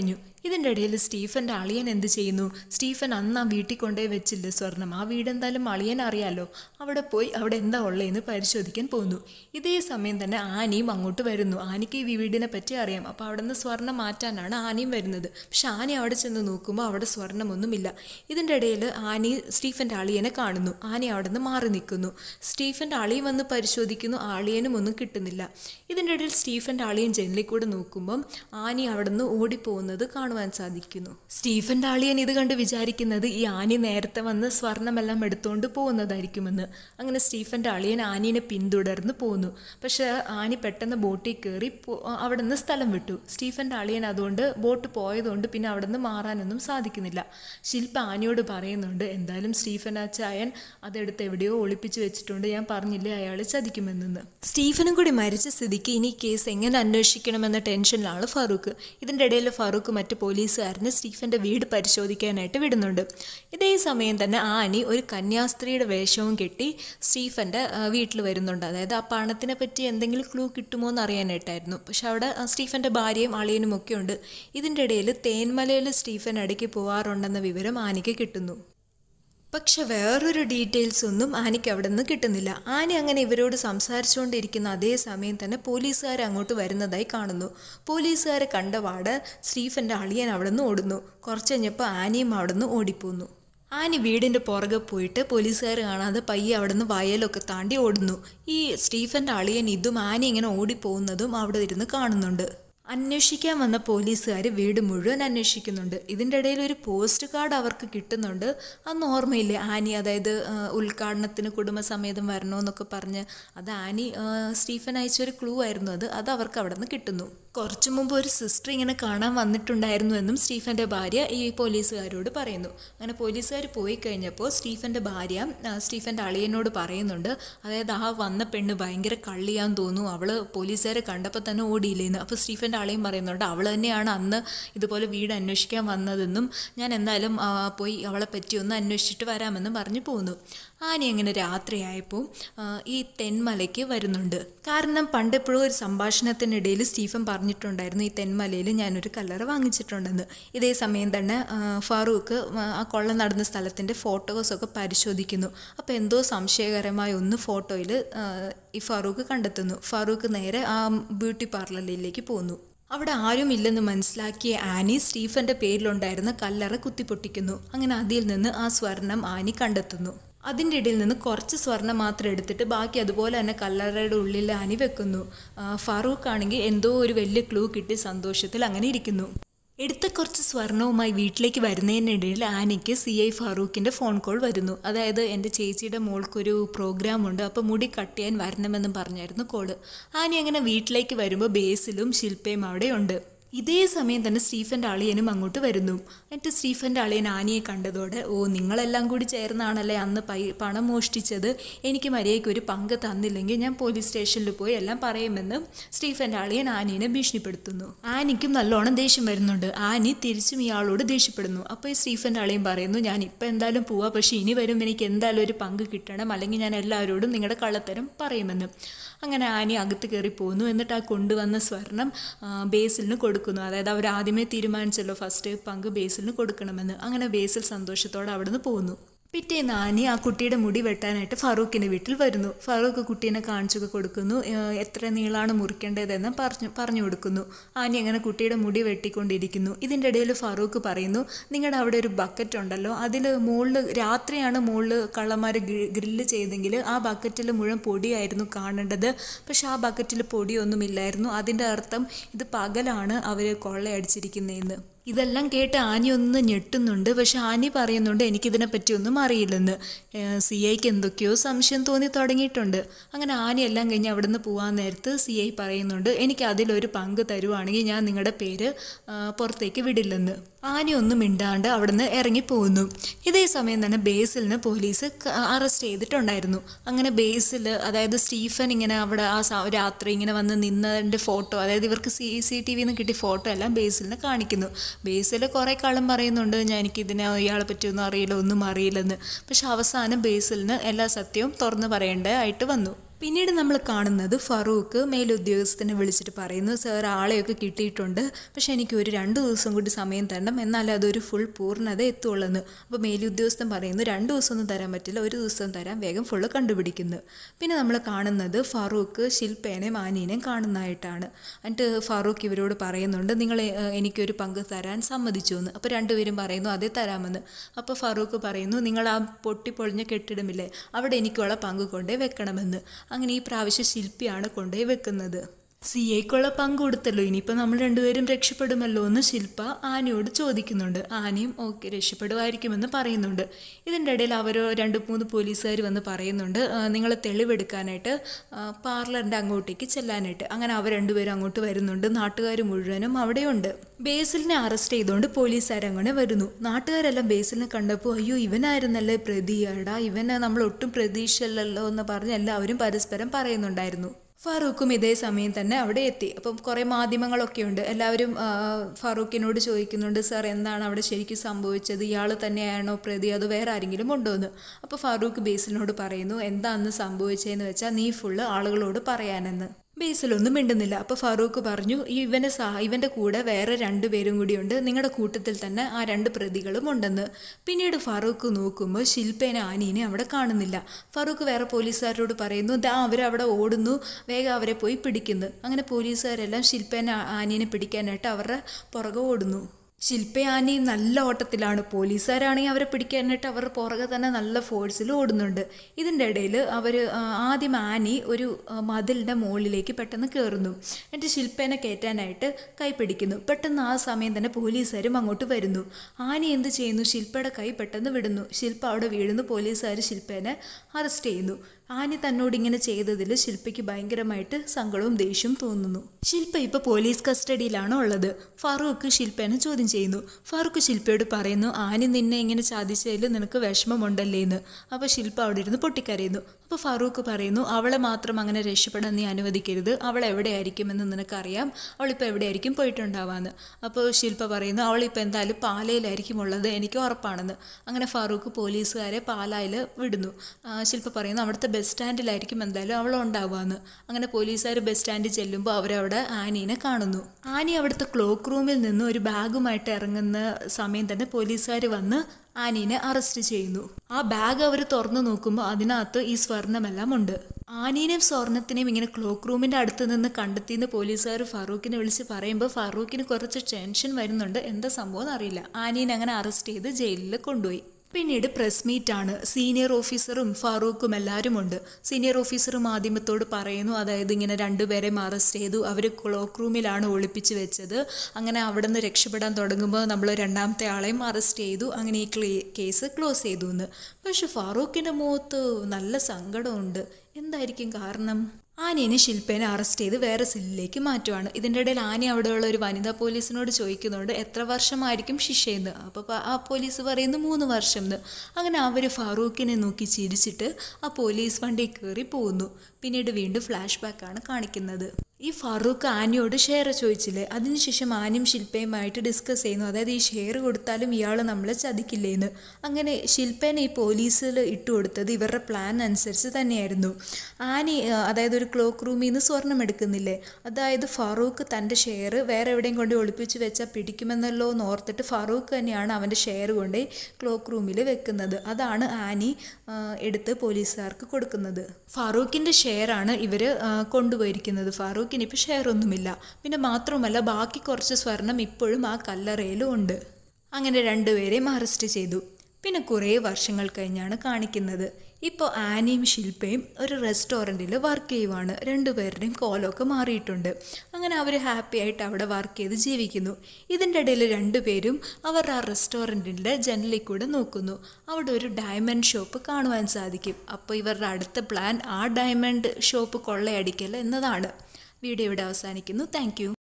ഇതിൻ്റെ ഇടയിൽ സ്റ്റീഫൻ്റെ അളിയൻ എന്ത് ചെയ്യുന്നു സ്റ്റീഫൻ അന്ന് ആ വീട്ടിൽ കൊണ്ടുപോയി വെച്ചില്ല സ്വർണം ആ വീട് എന്തായാലും അളിയൻ അറിയാലോ അവിടെ പോയി അവിടെ എന്താ ഉള്ളതെന്ന് പരിശോധിക്കാൻ പോകുന്നു ഇതേ സമയം തന്നെ ആനയും അങ്ങോട്ട് വരുന്നു ആനയ്ക്ക് ഈ വീടിനെ പറ്റി അറിയാം അപ്പോൾ അവിടെ നിന്ന് സ്വർണം മാറ്റാനാണ് ആനയും വരുന്നത് പക്ഷെ ആന അവിടെ ചെന്ന് നോക്കുമ്പോൾ അവിടെ സ്വർണ്ണമൊന്നുമില്ല ഇതിൻ്റെ ഇടയിൽ ആനി സ്റ്റീഫൻ്റെ അളിയനെ കാണുന്നു ആന അവിടെ നിന്ന് മാറി നിൽക്കുന്നു സ്റ്റീഫൻ്റെ അളിയൻ വന്ന് പരിശോധിക്കുന്നു ആളിയനും ഒന്നും കിട്ടുന്നില്ല ഇതിൻ്റെ ഇടയിൽ സ്റ്റീഫൻ്റെ അളിയൻ ജനലിൽ കൂടെ നോക്കുമ്പം ആനി അവിടെ നിന്ന് ഓടിപ്പോകുന്നത് കാണുവാൻ സാധിക്കുന്നു സ്റ്റീഫൻ്റെ അളിയൻ ഇത് കണ്ട് വിചാരിക്കുന്നത് ഈ ആനി നേരത്തെ വന്ന് സ്വർണമെല്ലാം എടുത്തുകൊണ്ട് പോകുന്നതായിരിക്കുമെന്ന് അങ്ങനെ സ്റ്റീഫൻ്റെ അളിയൻ ആനീനെ പിന്തുടർന്ന് പോകുന്നു പക്ഷേ ആനി പെട്ടെന്ന് ബോട്ടിൽ കയറി പോ- അവിടെ നിന്ന് സ്ഥലം വിട്ടു സ്റ്റീഫൻ്റെ അളിയൻ അതുകൊണ്ട് ബോട്ട് പോയതുകൊണ്ട് പിന്നെ അവിടെ നിന്ന് മാറാനൊന്നും സാധിക്കുന്നില്ല ശില്പ ആനിയോട് പറയുന്നുണ്ട് എന്തായാലും സ്റ്റീഫൻ അച്ചായൻ അതെടുത്ത് എവിടെയോ ഒളിപ്പിച്ച് വെച്ചിട്ടുണ്ട് ഞാൻ പറഞ്ഞില്ലേ അയാൾ ചതിക്കുമെന്ന് സ്റ്റീഫനും കൂടി മരിച്ച സ്ഥിതിക്ക് ഇനി കേസ് എങ്ങനെ അന്വേഷിക്കണമെന്ന ടെൻഷനിലാണ് ഫാറൂഖ് ഇതിൻ്റെ ഇടയിൽ ഫാറൂഖ് മറ്റ് പോലീസുകാരന് സ്റ്റീഫൻ്റെ വീട് പരിശോധിക്കാനായിട്ട് വിടുന്നുണ്ട് ഇതേ സമയം തന്നെ ആനി ഒരു കന്യാസ്ത്രീയുടെ വേഷവും കെട്ടി സ്റ്റീഫൻ്റെ വീട്ടിൽ വരുന്നുണ്ട് അതായത് ആ പണത്തിനെ പറ്റി എന്തെങ്കിലും ക്ലൂ കിട്ടുമോ എന്ന് അറിയാനായിട്ടായിരുന്നു പക്ഷെ അവിടെ ആ സ്റ്റീഫൻ്റെ ഭാര്യയും അളിയനും ഒക്കെ ഉണ്ട് ഇതിൻ്റെ ഇടയിൽ തേന്മലയിൽ സ്റ്റീഫൻ ഇടയ്ക്ക് പോവാറുണ്ടെന്ന വിവരം ആനിക്ക് കിട്ടുന്നു പക്ഷെ വേറൊരു ഡീറ്റെയിൽസ് ഒന്നും ആനയ്ക്ക് അവിടെ നിന്ന് കിട്ടുന്നില്ല ആന അങ്ങനെ ഇവരോട് സംസാരിച്ചുകൊണ്ടിരിക്കുന്ന അതേ സമയം തന്നെ പോലീസുകാർ അങ്ങോട്ട് വരുന്നതായി കാണുന്നു പോലീസുകാരെ കണ്ടപാട് സ്റ്റീഫൻ്റെ അളിയൻ അവിടെ നിന്ന് ഓടുന്നു കുറച്ച് കഴിഞ്ഞപ്പോൾ ആനയും അവിടെ നിന്ന് ഓടിപ്പോന്നു ആനി വീടിൻ്റെ പുറകെ പോയിട്ട് പോലീസുകാർ കാണാതെ പയ്യെ അവിടെ നിന്ന് വയലൊക്കെ താണ്ടി ഓടുന്നു ഈ സ്റ്റീഫൻ്റെ അളിയൻ ഇതും ആനി ഇങ്ങനെ ഓടിപ്പോകുന്നതും അവിടെ ഇരുന്ന് കാണുന്നുണ്ട് അന്വേഷിക്കാൻ വന്ന പോലീസുകാർ വീട് മുഴുവൻ അന്വേഷിക്കുന്നുണ്ട് ഇതിൻ്റെ ഇടയിൽ ഒരു പോസ്റ്റ് കാർഡ് അവർക്ക് കിട്ടുന്നുണ്ട് അന്ന് ഓർമ്മയില്ലേ ആനി അതായത് ആ, ഉദ്ഘാടനത്തിന് കുടുംബസമേതം വരണമെന്നൊക്കെ പറഞ്ഞ് അത് ആനി ആ, സ്റ്റീഫൻ അയച്ചൊരു ക്ലൂ ആയിരുന്നു അത് അത് അവർക്ക് അവിടെ നിന്ന് കിട്ടുന്നു കുറച്ചു മുമ്പ് ഒരു സിസ്റ്റർ ഇങ്ങനെ കാണാൻ വന്നിട്ടുണ്ടായിരുന്നു എന്നും സ്റ്റീഫൻ്റെ ഭാര്യ ഈ പോലീസുകാരോട് പറയുന്നു അങ്ങനെ പോലീസുകാർ പോയി കഴിഞ്ഞപ്പോൾ സ്റ്റീഫൻ്റെ ഭാര്യ ആ, സ്റ്റീഫൻ്റെ അളിയനോട് പറയുന്നുണ്ട് അതായത് ആ വന്ന പെണ്ണ് ഭയങ്കര കള്ളിയാന്ന് തോന്നുന്നു അവള് പോലീസുകാരെ കണ്ടപ്പോൾ തന്നെ ഓടിയില്ലേന്ന് അപ്പോൾ സ്റ്റീഫൻ്റെ അളിയൻ പറയുന്നുണ്ട് അവൾ തന്നെയാണ് അന്ന് ഇതുപോലെ വീട് അന്വേഷിക്കാൻ വന്നതെന്നും ഞാൻ എന്തായാലും ആ, പോയി അവളെ പറ്റി ഒന്ന് അന്വേഷിച്ചിട്ട് വരാമെന്നും പറഞ്ഞു പോന്നു ആനി അങ്ങനെ രാത്രിയായപ്പോൾ ആ, ഈ തെന്മലയ്ക്ക് വരുന്നുണ്ട് കാരണം പണ്ടെപ്പോഴും ഒരു സംഭാഷണത്തിനിടയിൽ സ്റ്റീഫൻ പറഞ്ഞിട്ടുണ്ടായിരുന്നു ഈ തെന്മലയിൽ ഞാനൊരു കല്ലറ വാങ്ങിച്ചിട്ടുണ്ടെന്ന് ഇതേ സമയം തന്നെ ആ, ഫാറൂഖ് ആ, ആ കൊള്ള നടന്ന സ്ഥലത്തിൻ്റെ ഫോട്ടോസൊക്കെ പരിശോധിക്കുന്നു അപ്പോൾ എന്തോ സംശയകരമായ ഒന്ന് ഫോട്ടോയിൽ ഈ ഫാറൂഖ് കണ്ടെത്തുന്നു ഫാറൂഖ് നേരെ ആ ബ്യൂട്ടി പാർലറിലേക്ക് പോകുന്നു അവിടെ ആരുമില്ലെന്ന് മനസ്സിലാക്കിയ ആനി സ്റ്റീഫന്റെ പേരിലുണ്ടായിരുന്ന കല്ലറ കുത്തിപ്പൊട്ടിക്കുന്നു അങ്ങനെ അതിൽ നിന്ന് ആ സ്വർണം ആനി കണ്ടെത്തുന്നു അതിൻ്റെ ഇടയിൽ നിന്ന് കുറച്ച് സ്വർണം മാത്രം എടുത്തിട്ട് ബാക്കി അതുപോലെ തന്നെ കല്ലറയുടെ ഉള്ളിൽ ആനി വെക്കുന്നു ആ, ഫാറൂഖ് ആണെങ്കിൽ എന്തോ ഒരു വലിയ ക്ലൂ കിട്ടി സന്തോഷത്തിൽ അങ്ങനെ ഇരിക്കുന്നു എടുത്ത കുറച്ച് സ്വർണവുമായി വീട്ടിലേക്ക് വരുന്നതിനിടയിൽ ആനയ്ക്ക് സി ഐ ഫാറൂഖിൻ്റെ ഫോൺ കോൾ വരുന്നു അതായത് എൻ്റെ ചേച്ചിയുടെ മോൾക്കൊരു പ്രോഗ്രാം ഉണ്ട് അപ്പോൾ മുടി കട്ട് ചെയ്യാൻ വരണമെന്നും പറഞ്ഞായിരുന്നു കോള് ആനി അങ്ങനെ വീട്ടിലേക്ക് വരുമ്പോൾ ബേസിലും ശില്പയും അവിടെ ഉണ്ട് ഇതേ സമയം തന്നെ സ്റ്റീഫൻ്റെ അളിയനും അങ്ങോട്ട് വരുന്നു എന്നിട്ട് സ്റ്റീഫൻ്റെ അളിയൻ ആനിയെ കണ്ടതോടെ ഓ നിങ്ങളെല്ലാം കൂടി ചേർന്നാണല്ലേ അന്ന് പൈ പണം മോഷ്ടിച്ചത് എനിക്ക് മര്യാദയ്ക്ക് ഒരു പങ്ക് തന്നില്ലെങ്കിൽ ഞാൻ പോലീസ് സ്റ്റേഷനിൽ പോയി എല്ലാം പറയുമെന്ന് സ്റ്റീഫൻ്റെ അളിയൻ ആനീനെ ഭീഷണിപ്പെടുത്തുന്നു ആനിക്കും നല്ലോണം ദേഷ്യം വരുന്നുണ്ട് ആനി തിരിച്ചും ഇയാളോട് ദേഷ്യപ്പെടുന്നു അപ്പോൾ ഈ സ്റ്റീഫൻ്റെ അളിയൻ പറയുന്നു ഞാൻ ഇപ്പം എന്തായാലും പോവാ പക്ഷേ ഇനി വരും എനിക്ക് എന്തായാലും ഒരു പങ്ക് കിട്ടണം അല്ലെങ്കിൽ ഞാൻ എല്ലാവരോടും നിങ്ങളുടെ കള്ളത്തരം പറയുമെന്ന് അങ്ങനെ ആനി അകത്ത് കയറി പോകുന്നു എന്നിട്ട് ആ കൊണ്ടുവന്ന സ്വർണം ആ, ബേസിലിന് കൊടുക്കുന്നു അതായത് അവർ ആദ്യമേ തീരുമാനിച്ചല്ലോ ഫസ്റ്റ് പങ്ക് ബേസിലിന് കൊടുക്കണമെന്ന് അങ്ങനെ ബേസിൽ സന്തോഷത്തോടെ അവിടുന്ന് പോകുന്നു പിറ്റേന്ന് ആനി ആ കുട്ടിയുടെ മുടി വെട്ടാനായിട്ട് ഫാറൂഖിൻ്റെ വീട്ടിൽ വരുന്നു ഫാറൂഖ് കുട്ടീനെ കാണിച്ചൊക്കെ കൊടുക്കുന്നു ഏഹ് എത്ര നീളാണ് മുറിക്കേണ്ടതെന്ന് പറഞ്ഞു പറഞ്ഞു കൊടുക്കുന്നു ആനി അങ്ങനെ കുട്ടിയുടെ മുടി വെട്ടിക്കൊണ്ടിരിക്കുന്നു ഇതിൻ്റെ ഇടയിൽ ഫാറൂഖ് പറയുന്നു നിങ്ങളുടെ അവിടെ ഒരു ബക്കറ്റ് ഉണ്ടല്ലോ അതിൽ മുകളിൽ രാത്രിയാണ് മുകളിൽ കള്ളന്മാർ ഗ്രില്ല് ചെയ്തെങ്കിൽ ആ ബക്കറ്റിൽ മുഴുവൻ പൊടിയായിരുന്നു കാണേണ്ടത് പക്ഷെ ആ ബക്കറ്റിൽ പൊടിയൊന്നുമില്ലായിരുന്നു അതിൻ്റെ അർത്ഥം ഇത് പകലാണ് അവർ കൊള്ളയടിച്ചിരിക്കുന്നതെന്ന് ഇതെല്ലാം കേട്ട് ആനി ഒന്ന് ഞെട്ടുന്നുണ്ട് പക്ഷെ ആനി പറയുന്നുണ്ട് എനിക്കിതിനെ പറ്റി ഒന്നും അറിയില്ലെന്ന് സി ഐക്ക് എന്തൊക്കെയോ സംശയം തോന്നി തുടങ്ങിയിട്ടുണ്ട് അങ്ങനെ ആനി എല്ലാം കഴിഞ്ഞ് അവിടെ നിന്ന് പോകാൻ നേരത്ത് സി ഐ പറയുന്നുണ്ട് എനിക്ക് അതിലൊരു പങ്ക് തരുവാണെങ്കിൽ ഞാൻ നിങ്ങളുടെ പേര് ആ, പുറത്തേക്ക് വിടില്ലെന്ന് ആനി ഒന്നും മിണ്ടാണ്ട് അവിടുന്ന് ഇറങ്ങിപ്പോകുന്നു ഇതേ സമയം തന്നെ ബേസിലിന് പോലീസ് അറസ്റ്റ് ചെയ്തിട്ടുണ്ടായിരുന്നു അങ്ങനെ ബേസിൽ അതായത് സ്റ്റീഫൻ ഇങ്ങനെ അവിടെ ആ സ- രാത്രി ഇങ്ങനെ വന്ന് നിന്നതിൻ്റെ ഫോട്ടോ അതായത് ഇവർക്ക് സി സി ടി വിന്ന് കിട്ടിയ ഫോട്ടോ എല്ലാം ബേസിലിനെ കാണിക്കുന്നു ബേസിൽ കുറേ കാലം പറയുന്നുണ്ട് ഞാൻ എനിക്കിതിനെ ഇയാളെ പറ്റിയൊന്നും അറിയില്ല ഒന്നും അറിയില്ലെന്ന് പക്ഷെ അവസാനം ബേസിലിന് എല്ലാ സത്യവും തുറന്നു പറയേണ്ടതായിട്ട് വന്നു പിന്നീട് നമ്മൾ കാണുന്നത് ഫറൂഖ് മേലുദ്യോഗസ്ഥനെ വിളിച്ചിട്ട് പറയുന്നു സാർ ആളെയൊക്കെ കിട്ടിയിട്ടുണ്ട് പക്ഷെ എനിക്ക് ഒരു രണ്ട് ദിവസം കൂടി സമയം തരണം എന്നാലേ അതൊരു ഫുൾ പൂർണ്ണത എത്തുള്ളൂ അപ്പോൾ മേലുദ്യോഗസ്ഥൻ പറയുന്നു രണ്ട് ദിവസമൊന്നും തരാൻ പറ്റില്ല ഒരു ദിവസം തരാം വേഗം ഫുള്ള് കണ്ടുപിടിക്കുന്നു പിന്നെ നമ്മൾ കാണുന്നത് ഫറൂഖ് ശില്പേനെയും ആനീനെയും കാണുന്നതായിട്ടാണ് എന്നിട്ട് ഫറൂഖ് ഇവരോട് പറയുന്നുണ്ട് നിങ്ങൾ എനിക്കൊരു പങ്ക് തരാൻ സമ്മതിച്ചു എന്ന് അപ്പോൾ രണ്ടുപേരും പറയുന്നു അതേ തരാമെന്ന് അപ്പോൾ ഫറൂഖ് പറയുന്നു നിങ്ങൾ ആ പൊട്ടിപ്പൊളിഞ്ഞ കെട്ടിടമില്ലേ അവിടെ എനിക്കുള്ള പങ്ക് കൊണ്ടേ വെക്കണമെന്ന് അങ്ങനെ ഈ പ്രാവശ്യം ശില്പിയാണ് കൊണ്ടുപോയി വെക്കുന്നത് സി എക്കുള്ള പങ്ക് കൊടുത്തല്ലോ ഇനിയിപ്പോൾ നമ്മൾ രണ്ടുപേരും രക്ഷപ്പെടുമല്ലോ എന്ന് ശില്പ ആനയോട് ചോദിക്കുന്നുണ്ട് ആനയും ഓക്കെ രക്ഷപ്പെടുമായിരിക്കുമെന്ന് പറയുന്നുണ്ട് ഇതിൻ്റെ ഇടയിൽ അവർ രണ്ട് മൂന്ന് പോലീസുകാർ വന്ന് പറയുന്നുണ്ട് നിങ്ങൾ തെളിവെടുക്കാനായിട്ട് പാർലറിൻ്റെ അങ്ങോട്ടേക്ക് ചെല്ലാനായിട്ട് അങ്ങനെ അവർ രണ്ടുപേരും അങ്ങോട്ട് വരുന്നുണ്ട് നാട്ടുകാർ മുഴുവനും അവിടെയുണ്ട് ബേസിലിനെ അറസ്റ്റ് ചെയ്തുകൊണ്ട് പോലീസുകാർ അങ്ങനെ വരുന്നു നാട്ടുകാരെല്ലാം ബേസിലിനെ കണ്ടപ്പോൾ അയ്യോ ഇവനായിരുന്നല്ലേ പ്രതിയാടാ ഇവനെ നമ്മൾ ഒട്ടും പ്രതീക്ഷയല്ലല്ലോ എന്ന് പറഞ്ഞ് എല്ലാവരും പരസ്പരം പറയുന്നുണ്ടായിരുന്നു ഫാറൂഖും ഇതേ സമയം തന്നെ അവിടെ എത്തി അപ്പം കുറേ മാധ്യമങ്ങളൊക്കെ ഉണ്ട് എല്ലാവരും ആ, ഫാറൂഖിനോട് ചോദിക്കുന്നുണ്ട് സാർ എന്താണ് അവിടെ ശരിക്കും സംഭവിച്ചത് ഇയാൾ തന്നെയാണോ പ്രതി അതോ വേറെ ആരെങ്കിലും ഉണ്ടോ എന്ന് അപ്പോൾ ഫാറൂഖ് ബേസിലിനോട് പറയുന്നു എന്താണെന്ന് സംഭവിച്ചതെന്ന് വെച്ചാൽ നീ ഫുള്ള് ആളുകളോട് പറയാനെന്ന് ബേസിലൊന്നും മിണ്ടുന്നില്ല അപ്പോൾ ഫാറൂഖ് പറഞ്ഞു "ഈ ഇവനെ സഹ ഇവൻ്റെ കൂടെ വേറെ രണ്ട് പേരും കൂടിയുണ്ട് നിങ്ങളുടെ കൂട്ടത്തിൽ തന്നെ ആ രണ്ട് പ്രതികളും ഉണ്ടെന്ന് പിന്നീട് ഫാറൂഖ് നോക്കുമ്പോൾ ശില്പേനെ ആനീനെ അവിടെ കാണുന്നില്ല ഫാറൂഖ് വേറെ പോലീസുകാരോട് പറയുന്നു ദാ അവരവിടെ ഓടുന്നു വേഗം അവരെ പോയി പിടിക്കുന്നു അങ്ങനെ പോലീസുകാരെല്ലാം ശില്പേനെ ആ- ആനീനെ പിടിക്കാനായിട്ട് അവരുടെ പുറകെ ഓടുന്നു ശില്പയാനി നല്ല ഓട്ടത്തിലാണ് പോലീസുകാരാണെങ്കിൽ അവരെ പിടിക്കാനായിട്ട് അവർ പുറകെ തന്നെ നല്ല ഫോഴ്സിൽ ഓടുന്നുണ്ട് ഇതിൻ്റെ ഇടയിൽ അവർ ആദ്യം ആനി ഒരു ആ, മതിലിൻ്റെ മുകളിലേക്ക് പെട്ടെന്ന് കയറുന്നു എന്നിട്ട് ശില്പേനെ കയറ്റാനായിട്ട് കൈ പിടിക്കുന്നു പെട്ടെന്ന് ആ സമയം തന്നെ പോലീസുകാരും അങ്ങോട്ട് വരുന്നു ആനി എന്ത് ചെയ്യുന്നു ശില്പയുടെ കൈ പെട്ടെന്ന് വിടുന്നു ശില്പ അവിടെ വീഴുന്നു പോലീസുകാർ ശില്പേനെ അറസ്റ്റ് ചെയ്യുന്നു ആനി തന്നോട് ഇങ്ങനെ ചെയ്തതിൽ ശില്പയ്ക്ക് ഭയങ്കരമായിട്ട് സങ്കടവും ദേഷ്യവും തോന്നുന്നു ശില്പ ഇപ്പോൾ പോലീസ് കസ്റ്റഡിയിലാണ് ഉള്ളത് ഫാറൂഖ് ശില്പേനെ ചോദ്യം ചെയ്യുന്നു ഫാറൂഖ് ശില്പയോട് പറയുന്നു ആനി നിന്നെ ഇങ്ങനെ ചാദിച്ചതിൽ നിനക്ക് വിഷമമുണ്ടല്ലേ എന്ന് അപ്പോൾ ശില്പ അവിടെ ഇരുന്ന് പൊട്ടിക്കരയുന്നു അപ്പോൾ ഫാറൂഖ് പറയുന്നു അവളെ മാത്രം അങ്ങനെ രക്ഷപ്പെടാൻ നീ അനുവദിക്കരുത് അവൾ എവിടെയായിരിക്കുമെന്ന് നിനക്കറിയാം അവളിപ്പോൾ എവിടെയായിരിക്കും പോയിട്ടുണ്ടാവാന്ന് അപ്പോൾ ശില്പ പറയുന്നു അവളിപ്പോൾ എന്തായാലും പാലയിലായിരിക്കും ഉള്ളത് എനിക്ക് ഉറപ്പാണെന്ന് അങ്ങനെ ഫാറൂഖ് പോലീസുകാരെ പാലായിൽ വിടുന്നു ആ, ശില്പ പറയുന്നു അവിടുത്തെ ബസ് സ്റ്റാൻഡിലായിരിക്കും എന്തായാലും അവൾ ഉണ്ടാവാന്ന് അങ്ങനെ പോലീസുകാർ ബസ് സ്റ്റാൻഡിൽ ചെല്ലുമ്പോൾ അവരവിടെ ആനീനെ കാണുന്നു ആനി അവിടുത്തെ ക്ലോക്ക് റൂമിൽ നിന്ന് ഒരു ബാഗുമായിട്ട് ഇറങ്ങുന്ന സമയം തന്നെ പോലീസുകാർ വന്ന് ആനീനെ അറസ്റ്റ് ചെയ്യുന്നു ആ ബാഗ് അവർ തുറന്നു നോക്കുമ്പോൾ അതിനകത്ത് ഈ സ്വർണമെല്ലാം ഉണ്ട് ആനീനെയും സ്വർണത്തിനെയും ഇങ്ങനെ ക്ലോക്ക് റൂമിൻ്റെ അടുത്ത് നിന്ന് കണ്ടെത്തിയെന്ന് പോലീസുകാർ ഫാറൂഖിനെ വിളിച്ച് പറയുമ്പോൾ ഫാറൂഖിന് കുറച്ച് ടെൻഷൻ വരുന്നുണ്ട് എന്താ സംഭവം എന്നറിയില്ല ആനീനെ അങ്ങനെ അറസ്റ്റ് ചെയ്ത് ജയിലിൽ കൊണ്ടുപോയി പിന്നീട് പ്രസ് മീറ്റ് ആണ് സീനിയർ ഓഫീസറും ഫാറൂഖും എല്ലാവരും ഉണ്ട് സീനിയർ ഓഫീസർ മാധ്യമത്തോട് പറയുന്നു അതായത് ഇങ്ങനെ രണ്ടുപേരെയും അറസ്റ്റ് ചെയ്തു അവർ ക്ലോക്ക് റൂമിലാണ് ഒളിപ്പിച്ച് വെച്ചത് അങ്ങനെ അവിടെ നിന്ന് രക്ഷപ്പെടാൻ തുടങ്ങുമ്പോൾ നമ്മൾ രണ്ടാമത്തെ ആളെയും അറസ്റ്റ് ചെയ്തു അങ്ങനെ ഈ ക്ലേ കേസ് ക്ലോസ് ചെയ്തു എന്ന് പക്ഷെ ഫാറൂഖിൻ്റെ മുഖത്ത് നല്ല സങ്കടമുണ്ട് എന്തായിരിക്കും കാരണം ആനേനെ ശില്പേനെ അറസ്റ്റ് ചെയ്ത് വേറെ സെല്ലിലേക്ക് മാറ്റുവാണ് ഇതിൻ്റെ ഇടയിൽ ആന അവിടെയുള്ള ഒരു വനിതാ പോലീസിനോട് ചോദിക്കുന്നുണ്ട് എത്ര വർഷമായിരിക്കും ശിക്ഷയെന്ന് അപ്പോൾ പ- ആ പോലീസ് പറയുന്നു മൂന്ന് വർഷം എന്ന് അങ്ങനെ അവർ ഫാറൂഖിനെ നോക്കി ചിരിച്ചിട്ട് ആ പോലീസ് വണ്ടി കയറി പോകുന്നു പിന്നീട് വീണ്ടും ഫ്ലാഷ് ബാക്കാണ് കാണിക്കുന്നത് ഈ ഫാറൂഖ് ആനയോട് ഷെയർ ചോദിച്ചില്ലേ അതിനുശേഷം ആനയും ശില്പയുമായിട്ട് ഡിസ്കസ് ചെയ്യുന്നു അതായത് ഈ ഷെയർ കൊടുത്താലും ഇയാൾ നമ്മളെ ചതിക്കില്ലേന്ന് അങ്ങനെ ശില്പേനെ ഈ പോലീസിൽ ഇട്ട് കൊടുത്തത് ഇവരുടെ പ്ലാൻ അനുസരിച്ച് തന്നെയായിരുന്നു ആനി ആ, അതായത് ഒരു ക്ലോക്ക് റൂമിൽ നിന്ന് സ്വർണം എടുക്കുന്നില്ലേ അതായത് ഫാറൂഖ് തൻ്റെ ഷെയർ വേറെ എവിടെയും കൊണ്ട് ഒളിപ്പിച്ച് വെച്ചാൽ പിടിക്കുമെന്നല്ലോ എന്ന് ഓർത്തിട്ട് ഫാറൂഖ് തന്നെയാണ് അവൻ്റെ ഷെയർ കൊണ്ട് ക്ലോക്ക് റൂമിൽ വെക്കുന്നത് അതാണ് ആനി ആ, എടുത്ത് പോലീസുകാർക്ക് കൊടുക്കുന്നത് ഫാറൂഖിൻ്റെ ഷെയറാണ് ഇവർ കൊണ്ടുപോയിരിക്കുന്നത് ഫാറൂഖിന് ഇപ്പോൾ ഷെയർ ഒന്നുമില്ല പിന്നെ മാത്രമല്ല ബാക്കി കുറച്ച് സ്വർണം ഇപ്പോഴും ആ കല്ലറയിലും ഉണ്ട് അങ്ങനെ രണ്ടുപേരെയും അറസ്റ്റ് ചെയ്തു പിന്നെ കുറേ വർഷങ്ങൾ കഴിഞ്ഞാണ് കാണിക്കുന്നത് ഇപ്പോൾ ആനയും ശില്പയും ഒരു റെസ്റ്റോറൻറ്റിൽ വർക്ക് ചെയ്യുവാണ് രണ്ടുപേരുടെയും കോലമൊക്കെ മാറിയിട്ടുണ്ട് അങ്ങനെ അവർ ഹാപ്പി ആയിട്ട് അവിടെ വർക്ക് ചെയ്ത് ജീവിക്കുന്നു ഇതിൻ്റെ ഇടയിൽ രണ്ടുപേരും അവരുടെ ആ റെസ്റ്റോറൻറ്റിൻ്റെ ജനലിൽ കൂടെ നോക്കുന്നു അവിടെ ഒരു ഡയമണ്ട് ഷോപ്പ് കാണുവാൻ സാധിക്കും അപ്പോൾ ഇവരുടെ അടുത്ത പ്ലാൻ ആ ഡയമണ്ട് ഷോപ്പ് കൊള്ളയടിക്കൽ എന്നതാണ് വീഡിയോ ഇവിടെ അവസാനിക്കുന്നു താങ്ക്